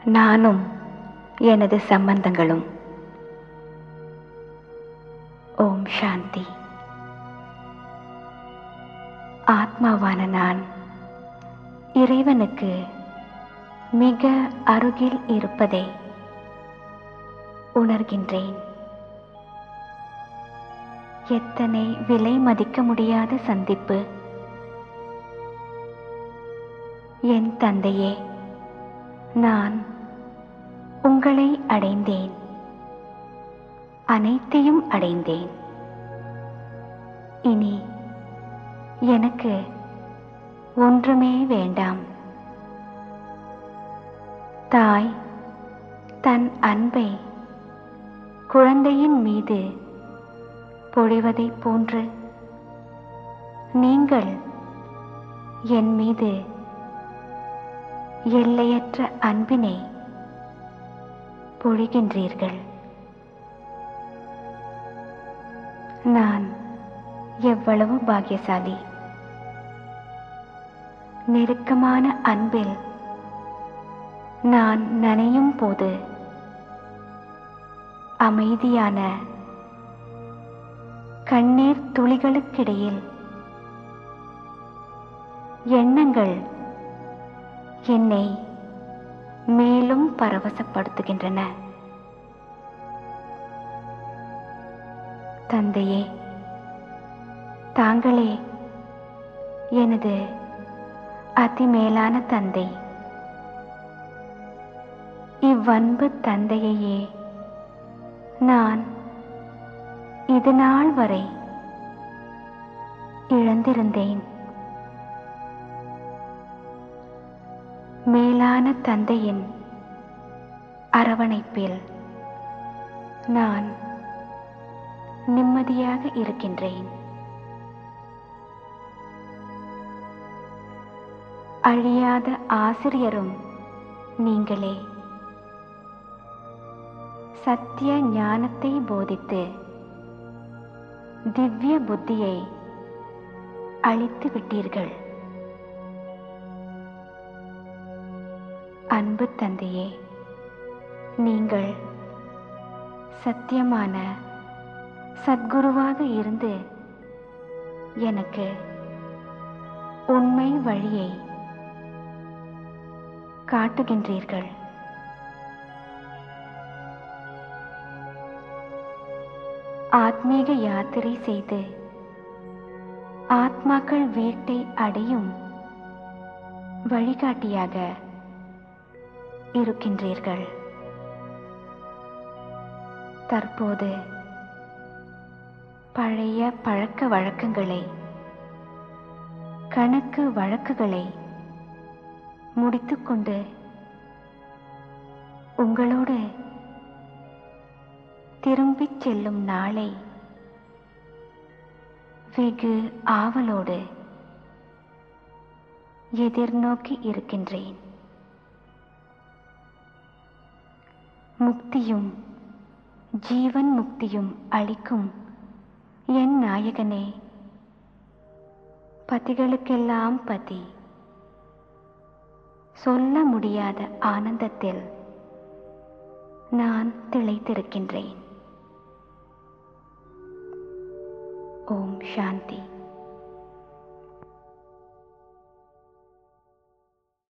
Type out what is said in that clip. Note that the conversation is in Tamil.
நானும் எனது சம்பந்தங்களும் ஓம் சாந்தி ஆத்மாவான நான் இறைவனுக்கு மிக அருகில் இருப்பதை உணர்கின்றேன் எத்தனை விலை மதிக்க முடியாத சந்திப்பு என் தந்தையே நான் உங்களை அடைந்தேன் அனைத்தையும் அடைந்தேன் இனி எனக்கு ஒன்றுமே வேண்டாம் தாய் தன் அன்பை குழந்தையின் மீது பொழிவதைப் போன்று நீங்கள் என் மீது எல்லையற்ற அன்பினை பொழிகின்றீர்கள் நான் எவ்வளவு பாக்கியசாலி நெருக்கமான அன்பில் நான் நனையும் போது அமைதியான கண்ணீர் துளிகளுக்கிடையில் எண்ணங்கள் என்னை மேலும் பரவசப்படுத்துகின்றன தந்தையே தாங்களே எனது அதிமேலான தந்தை இவ்வன்பு தந்தையையே நான் இது நாள் வரை இழந்திருந்தேன் மேலான தந்தையின் அரவணைப்பில் நான் நிம்மதியாக இருக்கின்றேன் அழியாத ஆசிரியரும் நீங்களே சத்திய ஞானத்தை போதித்து திவ்ய புத்தியை அளித்து விட்டீர்கள் அன்பு தந்தையே நீங்கள் சத்தியமான சத்குருவாக இருந்து எனக்கு உண்மை வழியை காட்டுகின்றீர்கள் ஆத்மீக யாத்திரை செய்து ஆத்மாக்கள் வீட்டை அடையும் வழிகாட்டியாக இருக்கின்றீர்கள் தற்போது பழைய பழக்க வழக்கங்களை கணக்கு வழக்குகளை முடித்துக்கொண்டு உங்களோடு திரும்பிச் செல்லும் நாளை வெகு ஆவலோடு எதிர்நோக்கி இருக்கின்றேன் முக்தியும் ஜீவன் முக்தியும் அளிக்கும் என் நாயகனே பதிகளுக்கெல்லாம் பதி சொல்ல முடியாத ஆனந்தத்தில் நான் திளைத்திருக்கின்றேன் ஓம் சாந்தி